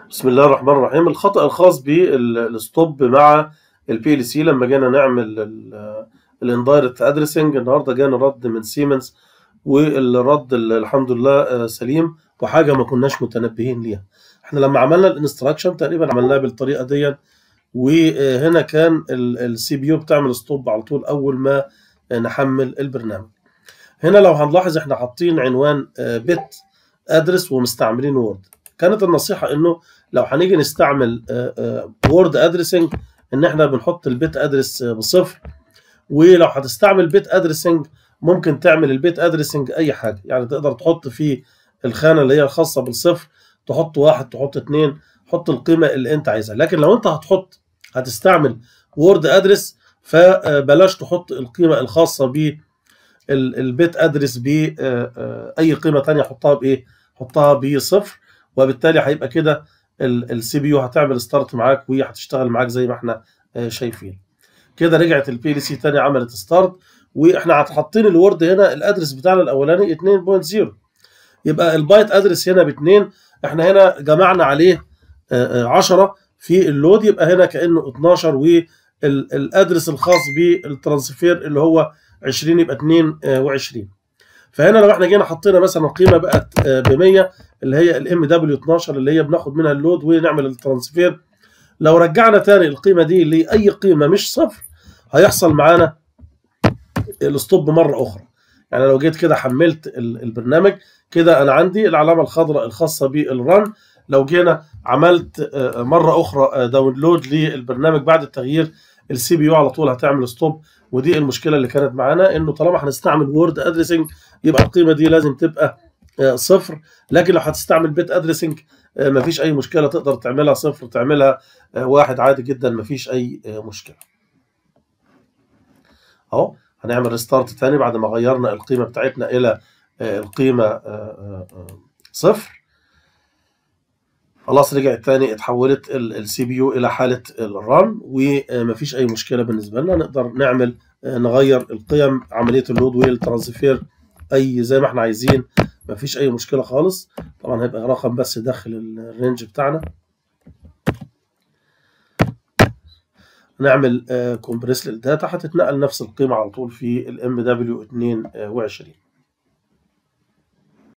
بسم الله الرحمن الرحيم الخطأ الخاص بالستوب مع البي ال سي لما جينا نعمل الاندايركت ادريسنج النهارده جانا رد من سيمنز والرد الحمد لله سليم وحاجه ما كناش متنبهين ليها احنا لما عملنا الانستراكشن تقريبا عملناها بالطريقه دي وهنا كان السي بي يو بتعمل ستوب على طول اول ما نحمل البرنامج هنا لو هنلاحظ احنا حاطين عنوان بت ادرس ومستعملين وورد كانت النصيحه انه لو هنيجي نستعمل وورد ادريسنج ان احنا بنحط البيت ادرس بصفر ولو هتستعمل بيت ادريسنج ممكن تعمل البيت ادريسنج اي حاجه يعني تقدر تحط في الخانه اللي هي الخاصه بالصفر تحط واحد تحط اتنين حط القيمه اللي انت عايزها لكن لو انت هتحط هتستعمل وورد ادرس فبلاش تحط القيمه الخاصه ب البيت ادرس باي قيمه ثانيه حطها بايه حطها بصفر وبالتالي هيبقى كده السي بي يو هتعمل ستارت معاك وهتشتغل معاك زي ما احنا شايفين كده رجعت البي ال سي تاني عملت ستارت واحنا حاطين الورد هنا الادرس بتاعنا الاولاني 2.0 يبقى البايت ادرس هنا ب 2 احنا هنا جمعنا عليه 10 في اللود يبقى هنا كانه 12 والادرس الخاص بالترانسفير اللي هو 20 يبقى 22 فهنا لو احنا جينا حطينا مثلا قيمه بقت ب 100 اللي هي الام دبليو 12 اللي هي بناخد منها اللود ونعمل الترانسفير لو رجعنا تاني القيمه دي لاي قيمه مش صفر هيحصل معانا الستوب مره اخرى يعني لو جيت كده حملت البرنامج كده انا عندي العلامه الخضراء الخاصه بالرن لو جينا عملت مره اخرى داونلود للبرنامج بعد التغيير السي بي يو على طول هتعمل ستوب ودي المشكله اللي كانت معانا انه طالما هنستعمل وورد ادريسنج يبقى القيمه دي لازم تبقى صفر لكن لو هتستعمل بيت ادريسنج مفيش اي مشكله تقدر تعملها صفر تعملها واحد عادي جدا مفيش اي مشكله اهو هنعمل ريستارت تاني بعد ما غيرنا القيمه بتاعتنا الى القيمه صفر خلاص رجعت تاني اتحولت السي بي يو الى حاله الران ومفيش اي مشكله بالنسبه لنا نقدر نعمل نغير القيم عمليه اللود والترانسفير اي زي ما احنا عايزين مفيش اي مشكله خالص طبعا هيبقى رقم بس داخل الرينج بتاعنا نعمل كومبريس للداتا هتتنقل نفس القيمه على طول في الام دبليو 22